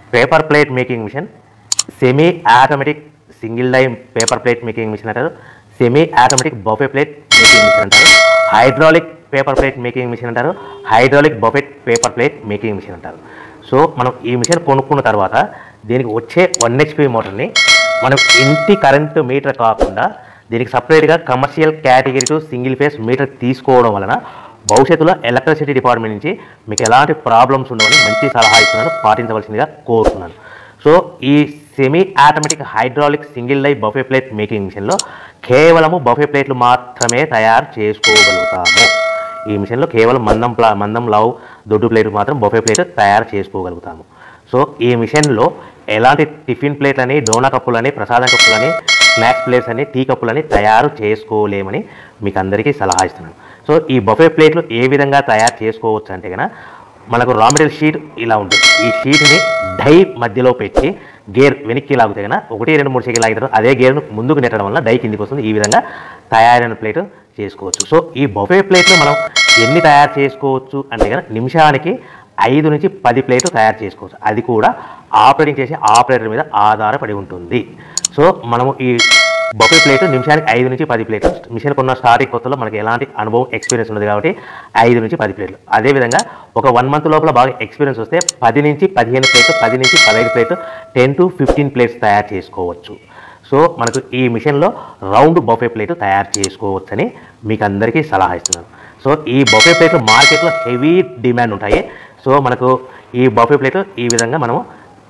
paper plate making machine semi automatic single line paper plate making machine అంటారు semi automatic buffet plate making machine అంటారు hydraulic paper plate making machine అంటారు hydraulic buffet paper plate making machine అంటారు so మనం ఈ machine కొనుక్కున్న తర్వాత దీనికి వచ్చే వన్ హెచ్పి మోటార్ని మనం ఇంటి కరెంటు మీటర్ కాకుండా దీనికి సపరేట్గా commercial category to single phase meter తీసుకోవడం వలన భవిష్యత్తులో ఎలక్ట్రిసిటీ డిపార్ట్మెంట్ నుంచి మీకు ఎలాంటి ప్రాబ్లమ్స్ ఉండవని మంచి సలహా ఇస్తున్నాను పాటించవలసిందిగా కోరుతున్నాను సో ఈ సెమీ ఆటోమేటిక్ హైడ్రాలిక్ సింగిల్ లై బఫే ప్లేట్ మేకింగ్ మిషన్లో కేవలము బఫే ప్లేట్లు మాత్రమే తయారు చేసుకోగలుగుతాము ఈ మిషన్లో కేవలం మందం ప్లా మందం లావు దొడ్డు ప్లేట్ మాత్రం బఫే ప్లేట్ తయారు చేసుకోగలుగుతాము సో ఈ మిషన్లో ఎలాంటి టిఫిన్ ప్లేట్లని డోనా కప్పులని ప్రసాదం కప్పులని స్నాక్స్ ప్లేట్స్ అని టీ కప్పులని తయారు చేసుకోలేమని మీకు అందరికీ సలహా ఇస్తున్నాను సో ఈ బఫే ప్లేట్లు ఏ విధంగా తయారు చేసుకోవచ్చు అంటే కనుక మనకు రా మెటీరియల్ షీట్ ఇలా ఉంటుంది ఈ షీట్ని డై మధ్యలో పెట్టి గేర్ వెనక్కి లాగితే కనుక ఒకటి రెండు మూడు సెకండ్ లాగితే అదే గేర్ను ముందుకు నెట్టడం వల్ల డై కిందికి వస్తుంది ఈ విధంగా తయారైన ప్లేట్ చేసుకోవచ్చు సో ఈ బొఫే ప్లేట్లు మనం ఎన్ని తయారు చేసుకోవచ్చు అంటే కనుక నిమిషానికి ఐదు నుంచి పది ప్లేట్లు తయారు చేసుకోవచ్చు అది కూడా ఆపరేటింగ్ చేసే ఆపరేటర్ మీద ఆధారపడి ఉంటుంది సో మనము ఈ బఫే ప్లేట్ నిమిషానికి ఐదు నుంచి పది ప్లేట్లు మిషన్ కొన్న స్టార్టింగ్ కొత్తలో మనకి ఎలాంటి అనుభవం ఎక్స్పీరియన్స్ ఉన్నది కాబట్టి ఐదు నుంచి పది ప్లేట్లు అదేవిధంగా ఒక వన్ మంత్ లోపల బాగా ఎక్స్పీరియన్స్ వస్తే పది నుంచి పదిహేను ప్లేట్లు పది నుంచి పదహైదు ప్లేట్లు టెన్ టు ఫిఫ్టీన్ ప్లేట్స్ తయారు చేసుకోవచ్చు సో మనకు ఈ మిషన్లో రౌండ్ బఫే ప్లేట్ తయారు చేసుకోవచ్చని మీకు అందరికీ సలహా ఇస్తున్నాను సో ఈ బఫే ప్లేట్లు మార్కెట్లో హెవీ డిమాండ్ ఉంటాయి సో మనకు ఈ బఫే ప్లేట్ ఈ విధంగా మనము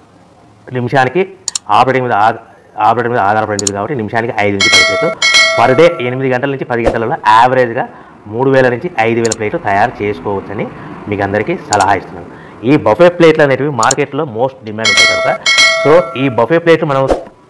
నిమిషానికి ఆపరేటింగ్ మీద ఆ- ఆపరేటింగ్ మీద ఆధారపడి ఉంటుంది కాబట్టి నిమిషానికి ఐదు నుంచి పది ప్లేట్లు పర్ డే ఎనిమిది గంటల నుంచి పది గంటలలో యావరేజ్గా మూడు వేల నుంచి ఐదు వేల ప్లేట్లు తయారు చేసుకోవచ్చని మీకు అందరికీ సలహా ఇస్తున్నాను ఈ బఫే ప్లేట్లు అనేటివి మార్కెట్లో మోస్ట్ డిమాండ్ ఉంటాయి కనుక సో ఈ బఫే ప్లేట్లు మనం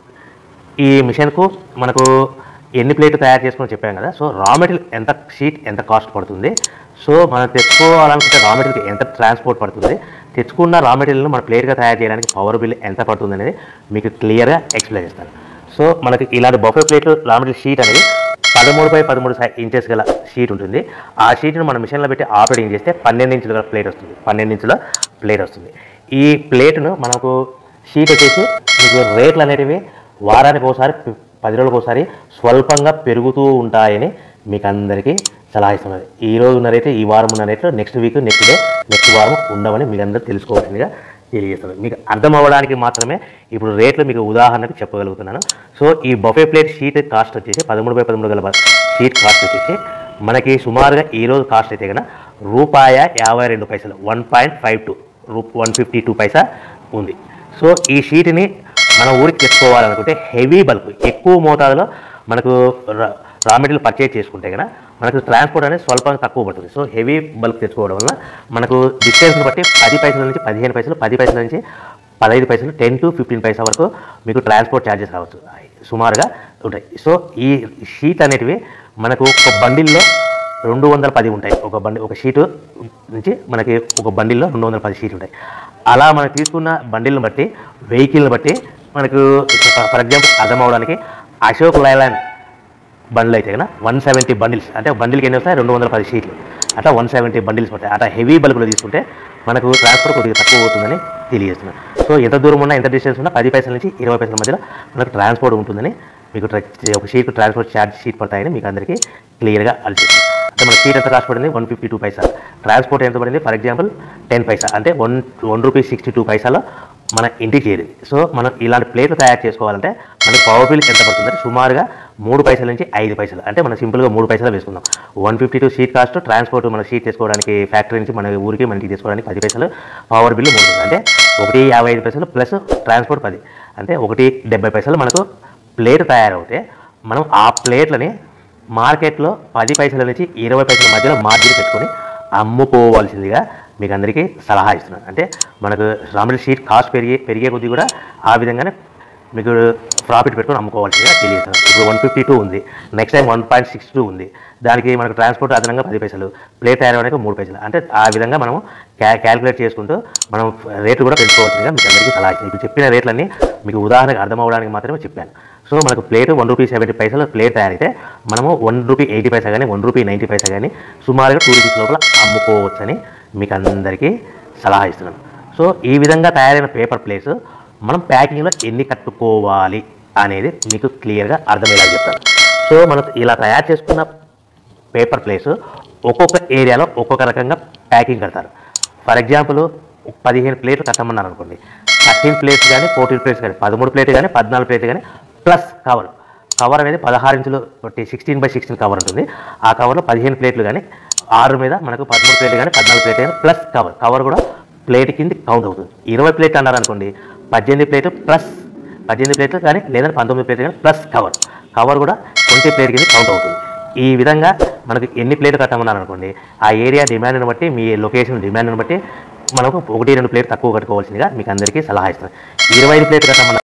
ఈ మిషన్కు మనకు ఎన్ని ప్లేట్లు తయారు చేసుకుని చెప్పాం కదా సో రా మెటీరియల్ ఎంత షీట్ ఎంత కాస్ట్ పడుతుంది సో మనం తెచ్చుకోవాలనుకుంటే రా మెటీరియల్కి ఎంత ట్రాన్స్పోర్ట్ పడుతుంది తెచ్చుకున్న రా మెటీరియల్ని మన ప్లేట్గా తయారు చేయడానికి పవర్ బిల్ ఎంత పడుతుంది అనేది మీకు క్లియర్గా ఎక్స్ప్లెయిన్ చేస్తాను సో మనకి ఇలాంటి బఫే ప్లేట్లు రా మెటీరియల్ షీట్ అనేది పదమూడు బై పదమూడు ఇంచెస్ గల షీట్ ఉంటుంది ఆ షీట్ను మనం మిషన్లో పెట్టి ఆపరేటింగ్ చేస్తే పన్నెండు ఇంచుల గల ప్లేట్ వస్తుంది పన్నెండు ఇంచుల ప్లేట్ వస్తుంది ఈ ప్లేట్ను మనకు షీట్ వచ్చేసి మీకు రేట్లు అనేటివి వారానికి ఒకసారి ప- పది రోజులకు ఒకసారి స్వల్పంగా పెరుగుతూ ఉంటాయని మీకు అందరికీ సలహా ఇస్తున్నది ఈ రోజు ఉన్న రేటు ఈ వారం ఉన్న రేట్లు next week next day next వారం ఉండవని మీకు అందరూ తెలుసుకోవాల్సిందిగా తెలియజేస్తుంది మీకు అర్థం అవ్వడానికి మాత్రమే ఇప్పుడు రేట్లు మీకు ఉదాహరణకు చెప్పగలుగుతున్నాను సో ఈ బఫే ప్లేట్ షీట్ కాస్ట్ వచ్చేసి పదమూడు బై పదమూడు గల షీట్ కాస్ట్ వచ్చేసి మనకి సుమారుగా ఈ రోజు కాస్ట్ అయితే కనుక రూపాయ యాభై రెండు పైసలు వన్ పాయింట్ ఫైవ్ టూ రూ వన్ ఫిఫ్టీ టూ పైసా ఉంది సో ఈ షీట్ని మన ఊరికి తెచ్చుకోవాలనుకుంటే హెవీ బల్క్ ఎక్కువ మోతాదులో మనకు రా- రా మెటీరియల్ పర్చేజ్ చేసుకుంటే కనుక మనకు ట్రాన్స్పోర్ట్ అనేది స్వల్పంగా తక్కువ పడుతుంది సో హెవీ బల్క్ తెచ్చుకోవడం వల్ల మనకు డిస్టెన్స్ని బట్టి పది పైసల నుంచి పదిహేను పైసలు పది పైసల నుంచి పదహైదు పైసలు టెన్ టు ఫిఫ్టీన్ పైసా వరకు మీకు ట్రాన్స్పోర్ట్ ఛార్జెస్ రావచ్చు సుమారుగా ఉంటాయి సో ఈ షీట్ అనేటివి మనకు ఒక బండిల్లో రెండు వందల పది ఉంటాయి ఒక బండి ఒక షీటు నుంచి మనకి ఒక బండిల్లో రెండు వందల పది షీట్లు ఉంటాయి అలా మనం తీసుకున్న బండిల్ని బట్టి వెహికల్ని బట్టి మనకు ఫర్ ఎగ్జాంపుల్ అర్థం అవడానికి అశోక్ లైలాండ్ బండ్లు అయితే కన్నా వన్ సెవెంటీ బండిల్స్ అంటే ఒక బండిల్కి ఎన్ని వస్తాయి రెండు వందల పది షీట్లు అట్లా వన్ సెవెంటీ బండిల్స్ పడతాయి అట్లా హెవీ బల్బులు తీసుకుంటే మనకు ట్రాన్స్పోర్ట్ కొద్దిగా తక్కువ అవుతుందని తెలియజేస్తున్నాను సో ఎంత దూరం ఉన్నా ఎంత డిస్టెన్స్ ఉన్నా పది పైసల నుంచి ఇరవై పైసల మధ్యలో మనకు ట్రాన్స్పోర్ట్ ఉంటుందని మీకు ట్ర- ఒక షీట్ ట్రాన్స్పోర్ట్ ఛార్జ్ షీట్ పడతాయని మీకు అందరికీ క్లియర్గా అలిచేస్తుంది అంటే మన షీట్ ఎంత కాస్ట్ పడింది one fifty two paisa transport ఎంత పడింది ఫర్ ఎగ్జాంపుల్ టెన్ పైసా అంటే one one rupee sixty two పైసాలో మన ఇంటికి చేరింది సో మనం ఇలాంటి ప్లేట్లు తయారు చేసుకోవాలంటే మనకి పవర్ బిల్ ఎంత పడుతుందంటే సుమారుగా మూడు పైసల నుంచి ఐదు పైసలు అంటే మనం సింపుల్గా మూడు పైసలు వేసుకుందాం one fifty two sheet cost transport మన షీట్ తీసుకోవడానికి ఫ్యాక్టరీ నుంచి మన ఊరికి మన ఇంటికి తీసుకోవడానికి పది పైసలు పవర్ బిల్లు మూడు పైసలు అంటే ఒకటి యాభై ఐదు పైసలు ప్లస్ ట్రాన్స్పోర్ట్ పది అంటే ఒకటి డెబ్బై పైసలు మనకు ప్లేట్ తయారవుతే మనం ఆ ప్లేట్లని మార్కెట్లో పది పైసల నుంచి ఇరవై పైసల మధ్యలో మార్జిన్ పెట్టుకొని అమ్ముకోవాల్సిందిగా మీకు అందరికీ సలహా ఇస్తున్నాను అంటే మనకు రామల్ షీట్ కాస్ట్ పెరిగే పెరిగే కొద్దీ కూడా ఆ విధంగానే మీకు ప్రాఫిట్ పెట్టుకొని అమ్ముకోవాల్సిందిగా తెలియజేస్తున్నాను ఇప్పుడు వన్ ఫిఫ్టీ టూ ఉంది next time one point six two ఉంది దానికి మనకు ట్రాన్స్పోర్ట్ అదనంగా పది పైసలు ప్లేట్ తయారవడానికి మూడు పైసలు అంటే ఆ విధంగా మనం క్యా క్యాలిక్యులేట్ చేసుకుంటూ మనం రేట్లు కూడా పెంచుకోవాల్సిందిగా మీకు అందరికీ సలహా ఇస్తాను ఇప్పుడు చెప్పిన రేట్లన్నీ మీకు ఉదాహరణకు అర్థం అవ్వడానికి మాత్రమే చెప్పాను సో మనకు ప్లేట్ వన్ రూపీ సెవెంటీ పైసలు ప్లేట్ తయారైతే మనము వన్ రూపీ ఎయిటీ పైసా కానీ వన్ రూపీ నైంటీ పైసా కానీ సుమారుగా టూ రూపీస్ లోపల అమ్ముకోవచ్చని మీకు అందరికీ సలహా ఇస్తున్నాను సో ఈ విధంగా తయారైన పేపర్ ప్లేట్స్ మనం ప్యాకింగ్లో ఎన్ని కట్టుకోవాలి అనేది మీకు క్లియర్గా అర్థమయ్యేలా చెప్తాను సో మనం ఇలా తయారు చేసుకున్న పేపర్ ప్లేట్స్ ఒక్కొక్క ఏరియాలో ఒక్కొక్క రకంగా ప్యాకింగ్ కడతారు ఫర్ ఎగ్జాంపుల్ పదిహేను ప్లేట్లు కట్టమన్నారు అనుకోండి థర్టీన్ ప్లేట్స్ కానీ ఫోర్టీన్ ప్లేట్స్ కానీ పదమూడు ప్లేట్లు కానీ పద్నాలుగు ప్లేట్లు కానీ ప్లస్ కవర్ కవర్ అనేది పదహారు ఇంచులు సిక్స్టీన్ బై సిక్స్టీన్ కవర్ ఉంటుంది ఆ కవర్లో పదిహేను ప్లేట్లు కానీ ఆరు మీద మనకు పదమూడు ప్లేట్లు కానీ పద్నాలుగు ప్లేట్లు కానీ ప్లస్ కవర్ కవర్ కూడా ప్లేట్ కింద కౌంట్ అవుతుంది ఇరవై ప్లేట్లు అన్నారు అనుకోండి పద్దెనిమిది ప్లేట్లు ప్లస్ పద్దెనిమిది ప్లేట్లు కానీ లేదంటే పంతొమ్మిది ప్లేట్లు కానీ ప్లస్ కవర్ కవర్ కూడా ట్వంటీ ప్లేట్ కింద కౌంట్ అవుతుంది ఈ విధంగా మనకు ఎన్ని ప్లేట్లు కట్టమన్నారు అనుకోండి ఆ ఏరియా డిమాండ్ని బట్టి మీ లొకేషన్ డిమాండ్ని బట్టి మనకు ఒకటి రెండు ప్లేట్ తక్కువ కట్టుకోవాల్సిందిగా మీకు అందరికీ సలహా ఇస్తాను ఇరవై ఐదు ప్లేట్లు కట్టమన్నారు